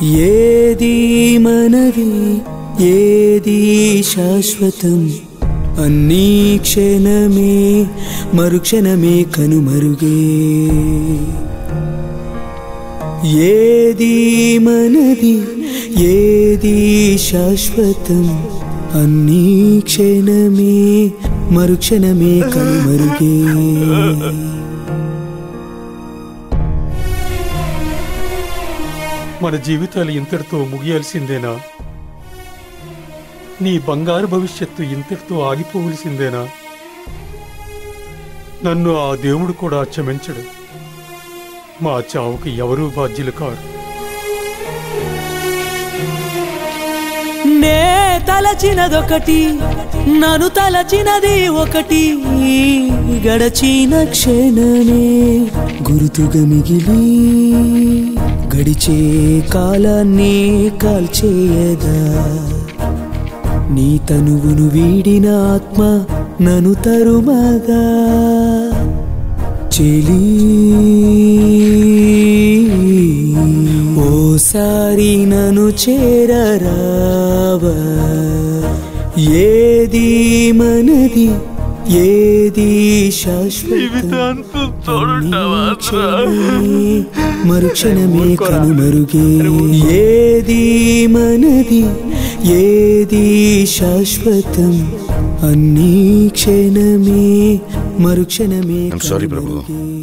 ఏది మనది ఏది శాశ్వతం అన్నీ క్షణమే మరుక్షణమే కనుమరుగే ఏది మనది ఏది శాశ్వతం అన్నీ క్షణమే మరుక్షణమే కనుమరుగే మన జీవితాలు ఇంతటితో ముగియాల్సిందేనా నీ బంగారు భవిష్యత్తు ఇంతటితో ఆగిపోవలసిందేనా నన్ను ఆ దేవుడు కూడా క్షమించడు మా చావుకి ఎవరూ బాధ్యులు కారు నే తలచినదొకటి నన్ను తలచినది ఒకటి గడచిన క్షణమే గుర్తుగా మిగిలి గడిచే కాలాన్ని కాల్చేయదా నీ తనువును వీడిన ఆత్మ నను తరుమదా చెలి ఓసారి నన్ను చేరరావా ఏది మనది ఏది శాశ్వతం మరుక్షణమే కనుమరుగే ఏది మనది ఏది శాశ్వతం అన్నీ క్షణమే మరుక్షణమే I'm sorry, ప్రభు. కనుమరుగే.